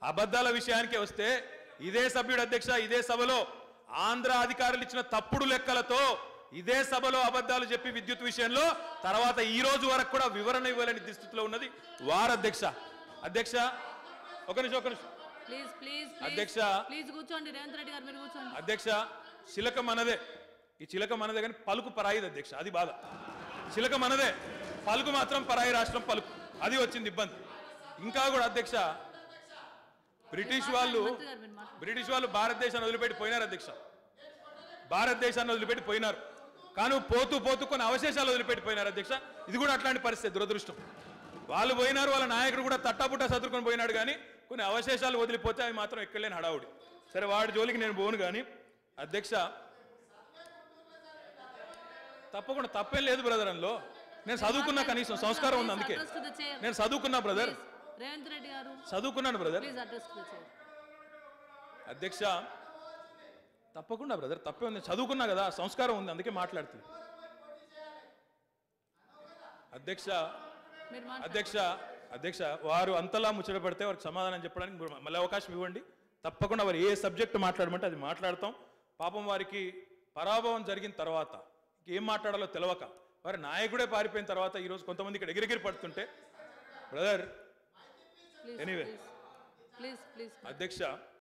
అబద్ధాల విషయానికి వస్తే ఇదే సభ్యుడు అధ్యక్ష ఇదే సభలో ఆంధ్ర అధికారులు ఇచ్చిన తప్పుడు లెక్కలతో ఇదే సభలో అబద్ధాలు చెప్పి విద్యుత్ విషయంలో తర్వాత ఈ రోజు వరకు కూడా వివరణ ఇవ్వలేని దుస్థితిలో ఉన్నది వారు అధ్యక్ష అధ్యక్ష ఒక నిమిషం ఒక నిమిషం ప్లీజ్ ప్లీజ్ అధ్యక్ష. ప్లీజ్ కూర్చోండి రేవంత్ రెడ్డి గారు మీరు కూర్చోండి అధ్యక్ష చిలక మనదే ఈ చిలక మనదే కానీ పలుకు పరాయిది అధ్యక్ష అది బాధ చిలక మనదే పలుకు మాత్రం పరాయి రాష్ట్రం పలుకు అది వచ్చింది ఇబ్బంది ఇంకా కూడా అధ్యక్ష బ్రిటిష్ వాళ్ళు మంత్రి గారు మీరు మాట్లాడండి. బ్రిటిష్ వాళ్ళు భారతదేశాన్ని వదిలిపెట్టి పోయినారు అధ్యక్ష భారతదేశాన్ని వదిలిపెట్టి పోయినారు కానీ పోతూ పోతూ కొన్ని అవశేషాలు వదిలిపెట్టి పోయినారు అధ్యక్ష ఇది కూడా అట్లాంటి పరిస్థితి దురదృష్టం వాళ్ళు పోయినారు వాళ్ళ నాయకుడు కూడా తట్టాపుట్టా సదురుకొని పోయినాడు కానీ కొన్ని అవశేషాలు వదిలిపోతే అవి మాత్రం ఎక్కడలేని హడావుడి సరే వాడి జోలికి నేను పోను కానీ అధ్యక్ష తప్పకుండా తప్పేం లేదు బ్రదర్ అందులో నేను చదువుకున్నా కనీసం సంస్కారం ఉంది అందుకే Address to the chair. నేను చదువుకున్నా బ్రదర్ Please, రేవంత్ రెడ్డి గారు చదువుకున్నాను brother please address to the chair అధ్యక్ష తప్పకుండా బ్రదర్ తప్పే ఉంది చదువుకున్నా కదా సంస్కారం ఉంది అందుకే మాట్లాడుతుంది అధ్యక్ష మీరు మాట్లాడండి. అధ్యక్ష అధ్యక్ష వారు అంతలా ముచ్చట పడితే వారికి సమాధానం చెప్పడానికి మీరు మళ్ళీ అవకాశం ఇవ్వండి తప్పకుండా వారు ఏ సబ్జెక్ట్ మాట్లాడమంటే అది మాట్లాడతాం పాపం వారికి పరాభవం జరిగిన తర్వాత ఏం మాట్లాడాలో తెలవక వారి నాయకుడే పారిపోయిన తర్వాత ఈరోజు కొంతమంది ఇక్కడ ఎగిరెగిరి పడుతుంటే brother please Anyway. Please please please అధ్యక్ష